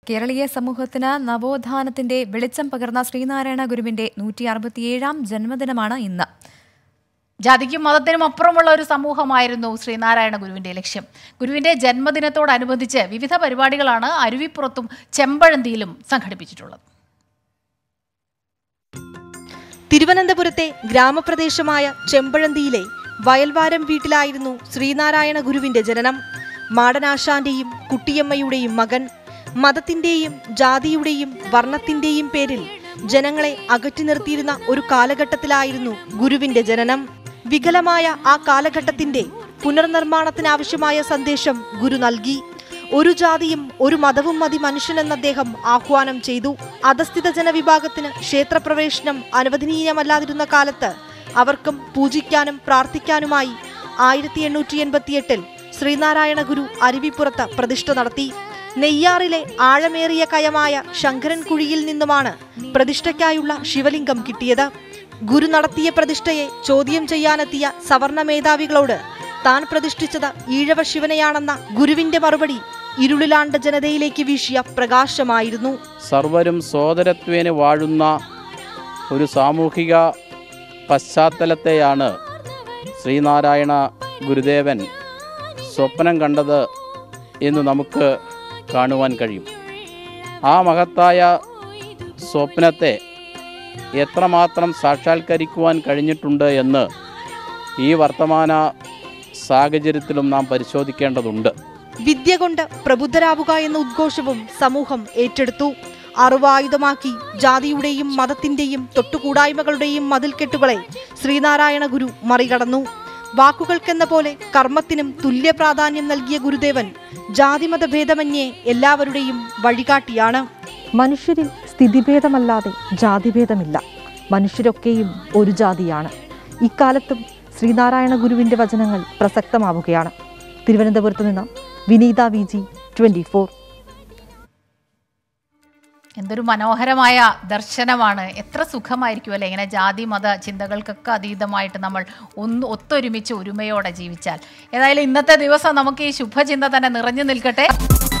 കേരളീയ സമൂഹത്തിന് നവോത്ഥാനത്തിന്റെ വെളിച്ചം പകർന്ന ശ്രീനാരായണ ഗുരുവിന്റെ നൂറ്റി അറുപത്തിയേഴാം ജന്മദിനമാണ് ഇന്ന് ജാതിക്കും മതത്തിനും അപ്പുറമുള്ള ഒരു സമൂഹമായിരുന്നു ശ്രീനാരായണ ഗുരുവിന്റെ ലക്ഷ്യം ഗുരുവിന്റെ ജന്മദിനത്തോടനുബന്ധിച്ച് വിവിധ പരിപാടികളാണ് അരുവിപ്പുറത്തും ചെമ്പഴന്തിയിലും സംഘടിപ്പിച്ചിട്ടുള്ളത് തിരുവനന്തപുരത്തെ ഗ്രാമപ്രദേശമായ ചെമ്പഴന്തിയിലെ വയൽവാരം വീട്ടിലായിരുന്നു ശ്രീനാരായണ ഗുരുവിന്റെ ജനനം മാടനാശാന്റെയും കുട്ടിയമ്മയുടെയും മകൻ മതത്തിന്റെയും ജാതിയുടെയും വർണ്ണത്തിന്റെയും പേരിൽ ജനങ്ങളെ അകറ്റി നിർത്തിയിരുന്ന ഒരു കാലഘട്ടത്തിലായിരുന്നു ഗുരുവിന്റെ ജനനം വികലമായ ആ കാലഘട്ടത്തിന്റെ പുനർനിർമ്മാണത്തിനാവശ്യമായ സന്ദേശം ഗുരു നൽകി ഒരു ജാതിയും ഒരു മതവും മതി മനുഷ്യനെന്ന് അദ്ദേഹം ആഹ്വാനം ചെയ്തു അധസ്ഥിത ജനവിഭാഗത്തിന് ക്ഷേത്രപ്രവേശനം അനുവദനീയമല്ലാതിരുന്ന കാലത്ത് അവർക്കും പൂജിക്കാനും പ്രാർത്ഥിക്കാനുമായി ആയിരത്തി എണ്ണൂറ്റി എൺപത്തിയെട്ടിൽ ശ്രീനാരായണ ഗുരു അരുവിപ്പുറത്ത് പ്രതിഷ്ഠ നടത്തി നെയ്യാറിലെ ആഴമേറിയ കയമായ ശങ്കരൻകുഴിയിൽ നിന്നുമാണ് പ്രതിഷ്ഠയ്ക്കായുള്ള ശിവലിംഗം കിട്ടിയത് ഗുരു നടത്തിയ പ്രതിഷ്ഠയെ ചോദ്യം ചെയ്യാനെത്തിയ സവർണ മേധാവികളോട് താൻ പ്രതിഷ്ഠിച്ചത് ഈഴവ ശിവനെയാണെന്ന ഗുരുവിന്റെ മറുപടി ഇരുളിലാണ്ട ജനതയിലേക്ക് വീശിയ പ്രകാശമായിരുന്നു സർവരും സോദരത്വേന വാഴുന്ന ഒരു സാമൂഹിക പശ്ചാത്തലത്തെയാണ് ശ്രീനാരായണ ഗുരുദേവൻ സ്വപ്നം കണ്ടത് എന്ന് നമുക്ക് കാണുവാൻ കഴിയും ആ മഹത്തായ സ്വപ്നത്തെ എത്രമാത്രം സാക്ഷാത്കരിക്കുവാൻ കഴിഞ്ഞിട്ടുണ്ട് എന്ന് ഈ വർത്തമാന സാഹചര്യത്തിലും നാം പരിശോധിക്കേണ്ടതുണ്ട് വിദ്യ കൊണ്ട് പ്രബുദ്ധരാവുക എന്ന ഉദ്ഘോഷവും സമൂഹം ഏറ്റെടുത്തു അറിവായുധമാക്കി ജാതിയുടെയും മതത്തിന്റെയും തൊട്ടുകൂടായ്മകളുടെയും മതിൽക്കെട്ടുകളെ ശ്രീനാരായണ ഗുരു മറികടന്നു വാക്കുകൾക്കെന്ന പോലെ കർമ്മത്തിനും തുല്യ പ്രാധാന്യം നൽകിയ ഗുരുദേവൻ ജാതിമത ഭേദമന്യേ എല്ലാവരുടെയും വഴികാട്ടിയാണ് മനുഷ്യരിൽ സ്ഥിതിഭേദമല്ലാതെ ജാതിഭേദമില്ല മനുഷ്യരൊക്കെയും ഒരു ജാതിയാണ് ഇക്കാലത്തും ശ്രീനാരായണ ഗുരുവിന്റെ വചനങ്ങൾ പ്രസക്തമാവുകയാണ് തിരുവനന്തപുരത്ത് നിന്ന് വിനീത വി ജി ട്വന്റി ഫോർ എന്തൊരു മനോഹരമായ ദർശനമാണ് എത്ര സുഖമായിരിക്കും അല്ലേ ഇങ്ങനെ ജാതി മത ചിന്തകൾക്കൊക്കെ അതീതമായിട്ട് നമ്മൾ ഒന്ന് ഒത്തൊരുമിച്ച് ഒരുമയോടെ ജീവിച്ചാൽ ഏതായാലും ഇന്നത്തെ ദിവസം നമുക്ക് ഈ ശുഭചിന്ത തന്നെ നിറഞ്ഞു നിൽക്കട്ടെ